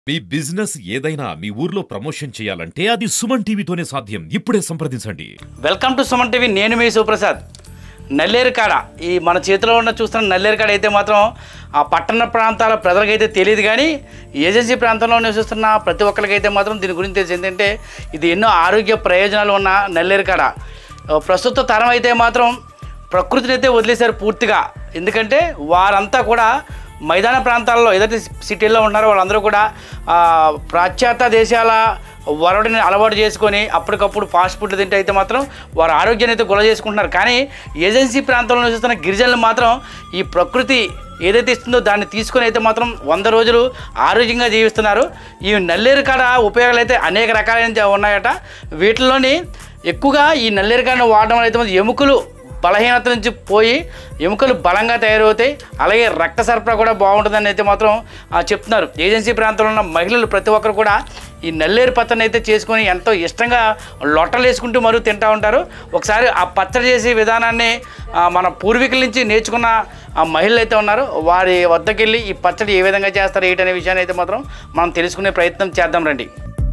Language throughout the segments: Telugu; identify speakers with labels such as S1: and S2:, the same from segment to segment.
S1: మీ బిజినెస్ ఏదైనా మీ ఊర్లో ప్రమోషన్ చేయాలంటే అది సుమన్ టీవీతోనే సాధ్యం ఇప్పుడే సంప్రదించండి
S2: వెల్కమ్ టు సుమన్ టీవీ నేను మీ సుప్రసాద్ నల్లేరు కాడ ఈ మన చేతిలో ఉన్న చూస్తున్న నల్లేరు కాడ అయితే మాత్రం ఆ పట్టణ ప్రాంతాల ప్రజలకైతే తెలియదు కానీ ఏజెన్సీ ప్రాంతంలో నివసిస్తున్న ప్రతి ఒక్కరికైతే మాత్రం దీని గురించి తెలిసి ఏంటంటే ఇది ఎన్నో ఆరోగ్య ప్రయోజనాలు ఉన్న నల్లేరు కాడ ఆ, ప్రస్తుత తరం అయితే మాత్రం ప్రకృతిని అయితే వదిలేశారు పూర్తిగా ఎందుకంటే వారంతా కూడా మైదాన ప్రాంతాల్లో ఏదైతే సిటీల్లో ఉన్నారో వాళ్ళందరూ కూడా ఆ, పాశ్చాత్య దేశాల వరడిని అలవాటు చేసుకొని అప్పటికప్పుడు ఫాస్ట్ ఫుడ్ తింటే అయితే మాత్రం వారు ఆరోగ్యాన్ని అయితే గుల చేసుకుంటున్నారు కానీ ఏజెన్సీ ప్రాంతంలో నివసిస్తున్న గిరిజనులు మాత్రం ఈ ప్రకృతి ఏదైతే ఇస్తుందో దాన్ని తీసుకొని అయితే మాత్రం వంద రోజులు ఆరోగ్యంగా జీవిస్తున్నారు ఈ నల్లేరు కాడ ఉపయోగాలు అయితే అనేక రకాలైన ఉన్నాయట వీటిలోని ఎక్కువగా ఈ నల్లేరు కాడను వాడడం వల్ల అయితే మాత్రం ఎముకలు బలహీనత నుంచి పోయి ఎముకలు బలంగా తయారవుతాయి అలాగే రక్త సరఫరా కూడా బాగుంటుందని అయితే మాత్రం ఆ, చెప్తున్నారు ఏజెన్సీ ప్రాంతంలో ఉన్న మహిళలు ప్రతి ఒక్కరు కూడా ఈ నల్లేరు పచ్చడిని అయితే చేసుకొని ఎంతో ఇష్టంగా లొట్టలు వేసుకుంటూ మరూ తింటూ ఉంటారు ఒకసారి ఆ పచ్చడి చేసే విధానాన్ని ఆ, మన పూర్వీకుల నుంచి నేర్చుకున్న ఆ మహిళలు అయితే ఉన్నారు వారి వద్దకు వెళ్ళి ఈ పచ్చడి ఏ విధంగా చేస్తారు ఏంటనే విషయాన్ని అయితే మాత్రం మనం తెలుసుకునే ప్రయత్నం చేద్దాం రండి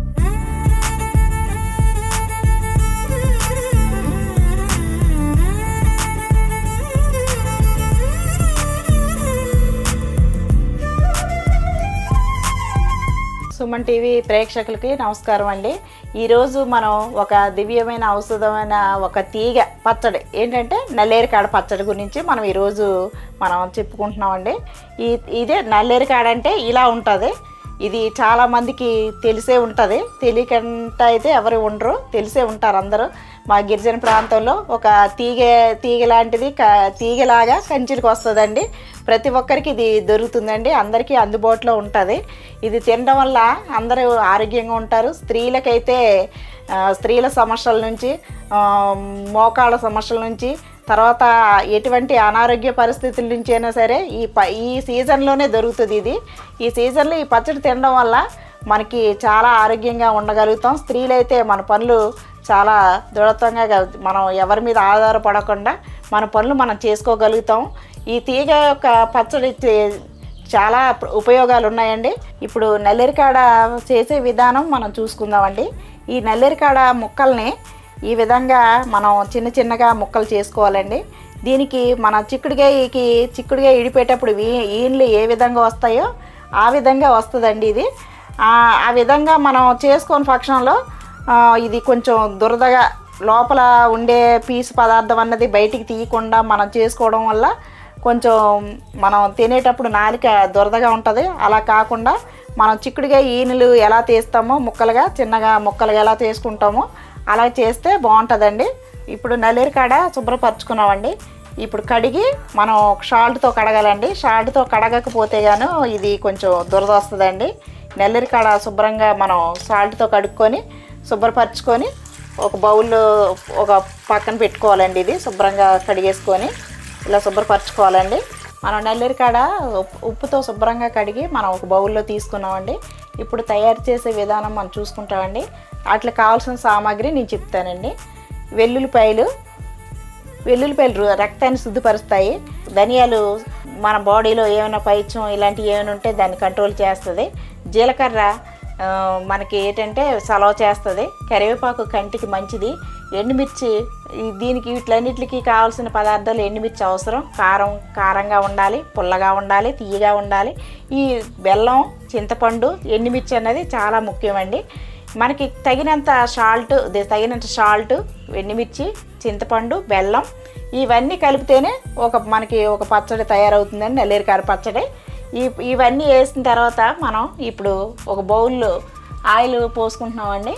S3: సుమన్ టీవీ ప్రేక్షకులకి నమస్కారం అండి ఈరోజు మనం ఒక దివ్యమైన ఔషధమైన ఒక తీగ పచ్చడి ఏంటంటే నల్లేరికాడ పచ్చడి గురించి మనం ఈరోజు మనం చెప్పుకుంటున్నామండి ఈ ఇదే నల్లేరికాడ అంటే ఇలా ఉంటుంది ఇది చాలా మందికి తెలిసే ఉంటుంది తెలియకుండా అయితే ఎవరు ఉండరు తెలిసే ఉంటారు అందరూ మా గిరిజన ప్రాంతంలో ఒక తీగ తీగ లాంటిది క తీగలాగా కంచిలకు వస్తుందండి ప్రతి ఒక్కరికి ఇది దొరుకుతుందండి అందరికీ అందుబాటులో ఉంటుంది ఇది తినడం వల్ల అందరూ ఆరోగ్యంగా ఉంటారు స్త్రీలకైతే ఆ, స్త్రీల సమస్యల నుంచి ఆ, మోకాళ్ళ సమస్యల నుంచి తర్వాత ఎటువంటి అనారోగ్య పరిస్థితుల నుంచి అయినా సరే ఈ ప ఈ సీజన్లోనే దొరుకుతుంది ఇది ఈ సీజన్లో ఈ పచ్చడి తినడం వల్ల మనకి చాలా ఆరోగ్యంగా ఉండగలుగుతాం స్త్రీలైతే మన పనులు చాలా దృఢత్వంగా గ- మనం ఎవరి మీద ఆధారపడకుండా మన పనులు మనం చేసుకోగలుగుతాం ఈ తీగ యొక్క పచ్చడి చే- చాలా ప్ర- ఉపయోగాలు ఉన్నాయండి ఇప్పుడు నల్లేరికాడ చేసే విధానం మనం చూసుకుందామండి ఈ నల్లేరికాడ ముక్కల్ని ఈ విధంగా మనం చిన్న చిన్నగా ముక్కలు చేసుకోవాలండి దీనికి మన చిక్కుడుగాయకి చిక్కుడుగా ఇడిపేటప్పుడు ఈ- ఈన్లు ఏ విధంగా వస్తాయో ఆ విధంగా వస్తుందండి ఇది ఆ ఆ విధంగా మనం చేసుకొని పక్షంలో ఆ, ఇది కొంచెం దురదగా లోపల ఉండే పీసు పదార్థం అన్నది బయటికి తీయకుండా మనం చేసుకోవడం వల్ల కొంచెం మనం తినేటప్పుడు నాలిక దురదగా ఉంటుంది అలా కాకుండా మనం చిక్కుడుగా ఈనులు ఎలా తీస్తామో ముక్కలుగా చిన్నగా ముక్కలుగా ఎలా చేసుకుంటామో అలా చేస్తే బాగుంటుందండి ఇప్పుడు నల్లేరు కాడ శుభ్రపరచుకున్నామండి ఇప్పుడు కడిగి మనం షాల్ట్తో కడగాలండి షాల్ట్తో కడగకపోతే గాను ఇది కొంచెం దురద వస్తుందండి నెల్లరి కాడ శుభ్రంగా మనం సాల్ట్తో కడుక్కొని శుభ్రపరచుకొని ఒక బౌల్లో ఒక పక్కన పెట్టుకోవాలండి ఇది శుభ్రంగా కడిగేసుకొని ఇలా శుభ్రపరచుకోవాలండి మనం నెల్లరి కాడ ఉప్పు- ఉప్పుతో శుభ్రంగా కడిగి మనం ఒక బౌల్లో తీసుకున్నామండి ఇప్పుడు తయారు చేసే విధానం మనం చూసుకుంటామండి వాటికి కావాల్సిన సామాగ్రి నేను చెప్తానండి వెల్లుల్లిపాయలు వెల్లుల్లిపాయలు రు- రక్తాన్ని శుద్ధిపరుస్తాయి ధనియాలు మన బాడీలో ఏమైనా పైత్యం ఇలాంటివి ఏమైనా ఉంటే దాన్ని కంట్రోల్ చేస్తుంది జీలకర్ర ఆ, మనకి ఏంటంటే సలవ చేస్తుంది కరివేపాకు కంటికి మంచిది ఎండుమిర్చి ఈ- దీనికి వీటిలన్నిటికి కావాల్సిన పదార్థాలు ఎండుమిర్చి అవసరం కారం కారంగా ఉండాలి పుల్లగా ఉండాలి తీయగా ఉండాలి ఈ బెల్లం చింతపండు ఎండుమిర్చి అనేది చాలా ముఖ్యమండి మనకి తగినంత సాల్ట్ తగినంత సాల్ట్ ఎండుమిర్చి చింతపండు బెల్లం ఇవన్నీ కలిపితేనే ఒక మనకి ఒక పచ్చడి తయారవుతుందండి నల్లేరికార పచ్చడి ఈ ఇవన్నీ వేసిన తర్వాత మనం ఇప్పుడు ఒక బౌల్లో ఆయిల్ పోసుకుంటున్నామండి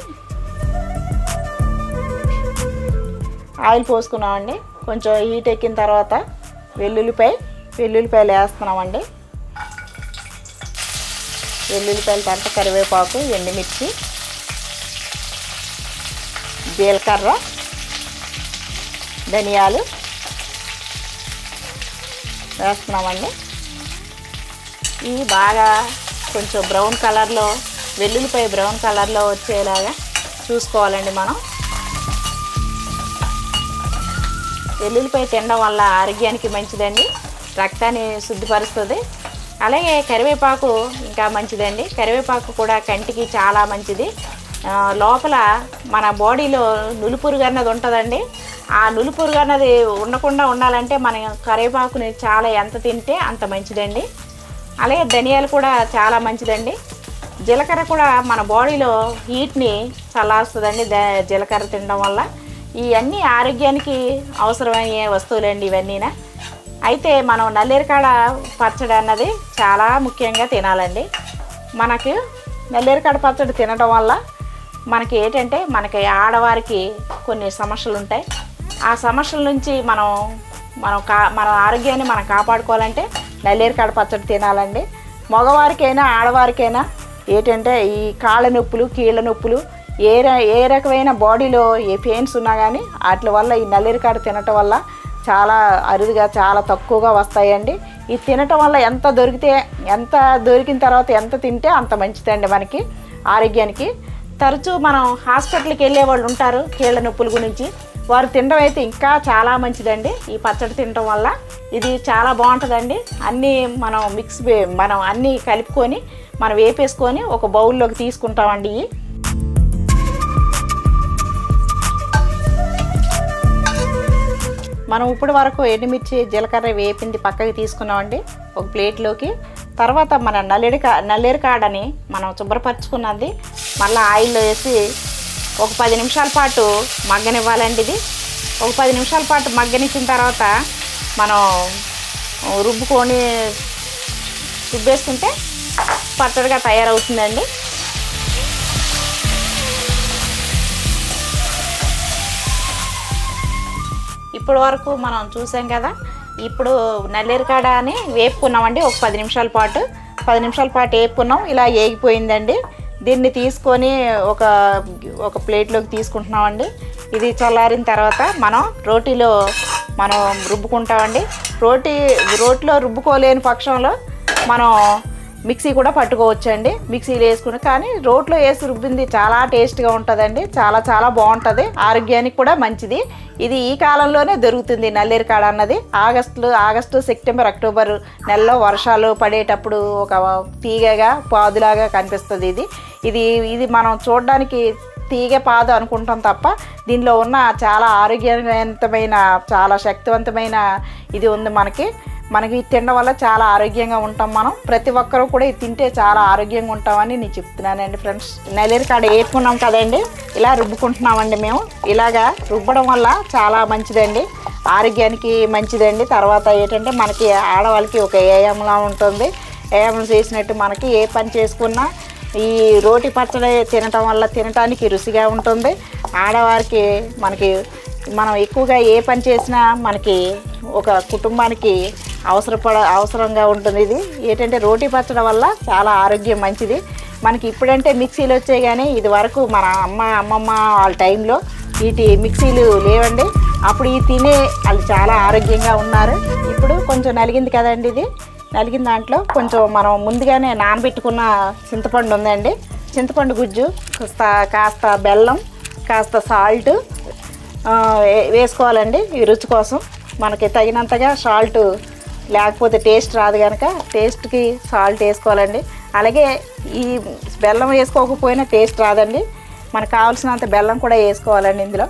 S3: ఆయిల్ పోసుకున్నామండి కొంచెం హీట్ ఎక్కిన తర్వాత వెల్లుల్లిపాయ వెల్లుల్లిపాయలు వేస్తున్నామండి వెల్లుల్లిపాయల తర్వాత కరివేపాకు ఎండుమిర్చి జీలకర్ర ధనియాలు వేస్తున్నామండి ఇవి బాగా కొంచెం బ్రౌన్ కలర్లో వెల్లుల్లిపాయ బ్రౌన్ కలర్లో వచ్చేలాగా చూసుకోవాలండి మనం వెల్లుల్లిపాయ తినడం వల్ల ఆరోగ్యానికి మంచిదండి రక్తాన్ని శుద్ధిపరుస్తుంది అలాగే కరివేపాకు ఇంకా మంచిదండి కరివేపాకు కూడా కంటికి చాలా మంచిది ఆ, లోపల మన బాడీలో నులుపురుగు అన్నది ఉంటుందండి ఆ నులుపురుగు అన్నది ఉండకుండా ఉండాలంటే మన కరివేపాకుని చాలా ఎంత తింటే అంత మంచిదండి అలాగే ధనియాలు కూడా చాలా మంచిదండి జీలకర్ర కూడా మన బాడీలో హీట్ని చల్లారుస్తుందండి ద- జీలకర్ర తినడం వల్ల ఇవన్నీ ఆరోగ్యానికి అవసరమయ్యే వస్తువులండి ఇవన్నీనా అయితే మనం నల్లేరికాడ పచ్చడి అన్నది చాలా ముఖ్యంగా తినాలండి మనకి నల్లేరికాడ పచ్చడి తినడం వల్ల మనకి ఏంటంటే మనకి ఆడవారికి కొన్ని సమస్యలు ఉంటాయి ఆ సమస్యల నుంచి మనం మనం కా మన ఆరోగ్యాన్ని మనం కాపాడుకోవాలంటే నల్లేరికాడ పచ్చడి తినాలండి మగవారికైనా ఆడవారికైనా ఏంటంటే ఈ కాళ్ళ నొప్పులు కీళ్ళ నొప్పులు ఏ ర- ఏ రకమైన బాడీలో ఏ పెయిన్స్ ఉన్నా కానీ వాటి వల్ల ఈ నల్లేరికాడ తినటం వల్ల చాలా అరుదుగా చాలా తక్కువగా వస్తాయండి ఇది తినటం వల్ల ఎంత దొరికితే ఎంత దొరికిన తర్వాత ఎంత తింటే అంత మంచిదండి మనకి ఆరోగ్యానికి తరచూ మనం హాస్పిటల్కి వెళ్ళే వాళ్ళు ఉంటారు కీళ్ళ నొప్పుల గురించి వారు తినడం అయితే ఇంకా చాలా మంచిదండి ఈ పచ్చడి తినడం వల్ల ఇది చాలా బాగుంటుందండి అన్నీ మనం మిక్స్ వే- మనం అన్నీ కలుపుకొని మనం వేపేసుకొని ఒక బౌల్లోకి తీసుకుంటామండి ఇవి మనం ఇప్పుడు వరకు ఎండుమిర్చి జీలకర్ర వేపింది పక్కకి తీసుకున్నామండి ఒక ప్లేట్లోకి తర్వాత మన నల్లేడి కా నల్లేరు కాడని మనం శుభ్రపరచుకున్నది మళ్ళీ ఆయిల్లో వేసి ఒక పది నిమిషాల పాటు మగ్గనివ్వాలండి ఇది ఒక పది నిమిషాల పాటు మగ్గనిచ్చిన తర్వాత మనం రుబ్బుకొని రుబ్బేసుకుంటే పచ్చడిగా తయారవుతుందండి ఇప్పటి వరకు మనం చూసాం కదా ఇప్పుడు నల్లేరికాడ అని వేపుకున్నామండి ఒక పది నిమిషాల పాటు పది నిమిషాల పాటు వేపుకున్నాం ఇలా ఏగిపోయిందండి దీన్ని తీసుకొని ఒక ఒక ప్లేట్లోకి తీసుకుంటున్నామండి ఇది చల్లారిన తర్వాత మనం రోటీలో మనం రుబ్బుకుంటామండి రోటీ రోట్లో రుబ్బుకోలేని పక్షంలో మనం మిక్సీ కూడా పట్టుకోవచ్చండి మిక్సీలో వేసుకుని కానీ రోట్లో వేసి రుబ్బింది చాలా టేస్ట్గా ఉంటుందండి చాలా చాలా బాగుంటుంది ఆరోగ్యానికి కూడా మంచిది ఇది ఈ కాలంలోనే దొరుకుతుంది నల్లేరు కాడ అన్నది ఆగస్టులో ఆగస్టు సెప్టెంబర్ అక్టోబర్ నెలలో వర్షాలు పడేటప్పుడు ఒక తీగగా పాదులాగా కనిపిస్తుంది ఇది ఇది ఇది మనం చూడడానికి తీగ పాదు అనుకుంటాం తప్ప దీనిలో ఉన్న చాలా ఆరోగ్యవంతమైన చాలా శక్తివంతమైన ఇది ఉంది మనకి మనకి ఇది తినడం వల్ల చాలా ఆరోగ్యంగా ఉంటాం మనం ప్రతి ఒక్కరూ కూడా ఇది తింటే చాలా ఆరోగ్యంగా ఉంటామని నేను చెప్తున్నానండి ఫ్రెండ్స్ నల్లేరు కాడ వేసుకున్నాం కదండి ఇలా రుబ్బుకుంటున్నామండి మేము ఇలాగా రుబ్బడం వల్ల చాలా మంచిదండి ఆరోగ్యానికి మంచిదండి తర్వాత ఏంటంటే మనకి ఆడవాళ్ళకి ఒక ఏయంలా ఉంటుంది ఏం చేసినట్టు మనకి ఏ పని చేసుకున్నా ఈ రోటి పచ్చడి తినటం వల్ల తినటానికి రుచిగా ఉంటుంది ఆడవారికి మనకి మనం ఎక్కువగా ఏ పని చేసినా మనకి ఒక కుటుంబానికి అవసరపడ అవసరంగా ఉంటుంది ఇది ఏంటంటే రోటీ పచ్చడి వల్ల చాలా ఆరోగ్యం మంచిది మనకి ఇప్పుడంటే మిక్సీలు వచ్చాయి కానీ ఇది వరకు మన అమ్మ అమ్మమ్మ వాళ్ళ టైంలో వీటి మిక్సీలు లేవండి అప్పుడు ఈ తినే వాళ్ళు చాలా ఆరోగ్యంగా ఉన్నారు ఇప్పుడు కొంచెం నలిగింది కదండి ఇది నలిగిన దాంట్లో కొంచెం మనం ముందుగానే నానబెట్టుకున్న చింతపండు ఉందండి చింతపండు గుజ్జు కాస్త కాస్త బెల్లం కాస్త సాల్ట్ వేసుకోవాలండి ఈ రుచి కోసం మనకి తగినంతగా సాల్ట్ లేకపోతే టేస్ట్ రాదు కనుక టేస్ట్కి సాల్ట్ వేసుకోవాలండి అలాగే ఈ బెల్లం వేసుకోకపోయినా టేస్ట్ రాదండి మనకు కావాల్సినంత బెల్లం కూడా వేసుకోవాలండి ఇందులో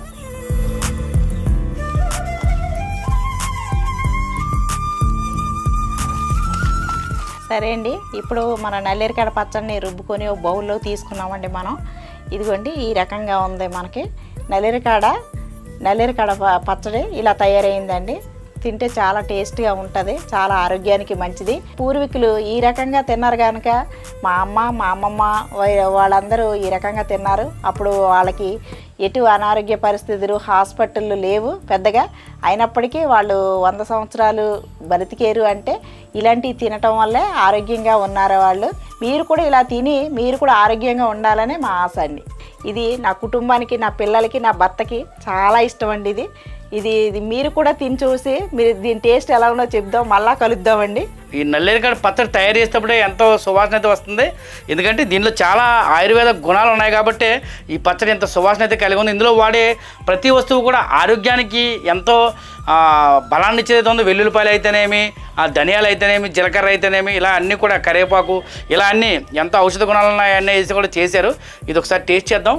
S3: సరే అండి ఇప్పుడు మన నల్లేరికాడ పచ్చడిని రుబ్బుకొని ఒక బౌల్లో తీసుకున్నామండి మనం ఇదిగోండి ఈ రకంగా ఉంది మనకి నల్లేరికాడ నల్లేరికాడ ప- పచ్చడి ఇలా తయారైందండి తింటే చాలా టేస్ట్గా ఉంటుంది చాలా ఆరోగ్యానికి మంచిది పూర్వీకులు ఈ రకంగా తిన్నారు కనుక మా అమ్మ మా అమ్మమ్మ వై- వాళ్ళందరూ ఈ రకంగా తిన్నారు అప్పుడు వాళ్ళకి ఎటు అనారోగ్య పరిస్థితులు హాస్పిటళ్ళు లేవు పెద్దగా అయినప్పటికీ వాళ్ళు వంద సంవత్సరాలు బతికేరు అంటే ఇలాంటివి తినటం వల్లే ఆరోగ్యంగా ఉన్నారు వాళ్ళు మీరు కూడా ఇలా తిని మీరు కూడా ఆరోగ్యంగా ఉండాలని మా ఆశ అండి ఇది నా కుటుంబానికి నా పిల్లలకి నా భర్తకి చాలా ఇష్టం అండి ఇది ఇది ఇది మీరు కూడా తిని చూసి మీరు దీని టేస్ట్ ఎలా ఉందో చెప్దాం మళ్ళా కలుద్దామండి
S2: ఈ నల్లేరికాడ పచ్చడి తయారు చేసేటప్పుడే ఎంతో సువాసన అయితే వస్తుంది ఎందుకంటే దీనిలో చాలా ఆయుర్వేద గుణాలు ఉన్నాయి కాబట్టి ఈ పచ్చడి ఎంత సువాసన అయితే కలిగి ఉంది ఇందులో వాడే ప్రతి వస్తువు కూడా ఆరోగ్యానికి ఎంతో ఆ, బలాన్ని ఇచ్చేది ఉంది వెల్లుల్లిపాయలు అయితేనేమి ఆ ధనియాలు అయితేనేమి జీలకర్ర అయితేనేమి ఇలా అన్నీ కూడా కరివేపాకు ఇలా అన్నీ ఎంతో ఔషధ గుణాలు ఉన్నాయి అన్నీ వేసి కూడా చేశారు ఇది ఒకసారి టేస్ట్ చేద్దాం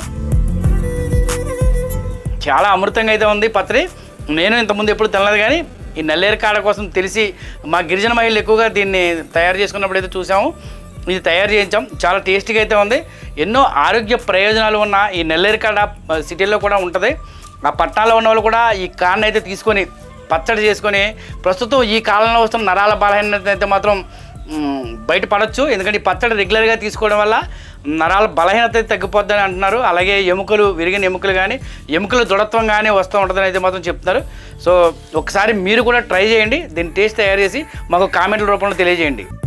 S2: చాలా అమృతంగా అయితే ఉంది పత్రి నేను ఇంతకుముందు ఎప్పుడు తినలేదు కానీ ఈ నల్లేరు కాడ కోసం తెలిసి మా గిరిజన మహిళలు ఎక్కువగా దీన్ని తయారు చేసుకున్నప్పుడు అయితే చూసాము ఇది తయారు చేయించాం చాలా టేస్టీగా అయితే ఉంది ఎన్నో ఆరోగ్య ప్రయోజనాలు ఉన్న ఈ నల్లేరు కాడ ఆ, సిటీలో కూడా ఉంటుంది ఆ పట్టణాల్లో ఉన్న వాళ్ళు కూడా ఈ కాడని అయితే తీసుకొని పచ్చడి చేసుకొని ప్రస్తుతం ఈ కాలంలో వస్తున్న నరాల బలహీనత అయితే మాత్రం మ్, బయటపడవచ్చు ఎందుకంటే ఈ పచ్చడి రెగ్యులర్గా తీసుకోవడం వల్ల నరాల బలహీనత అయితే తగ్గిపోద్దని అంటున్నారు అలాగే ఎముకలు విరిగిన ఎముకలు కానీ ఎముకల దృఢత్వం కానీ వస్తూ ఉంటుందని అయితే మాత్రం చెప్తున్నారు సో ఒకసారి మీరు కూడా ట్రై చేయండి దీన్ని టేస్ట్ తయారు చేసి మాకు కామెంట్ల రూపంలో తెలియజేయండి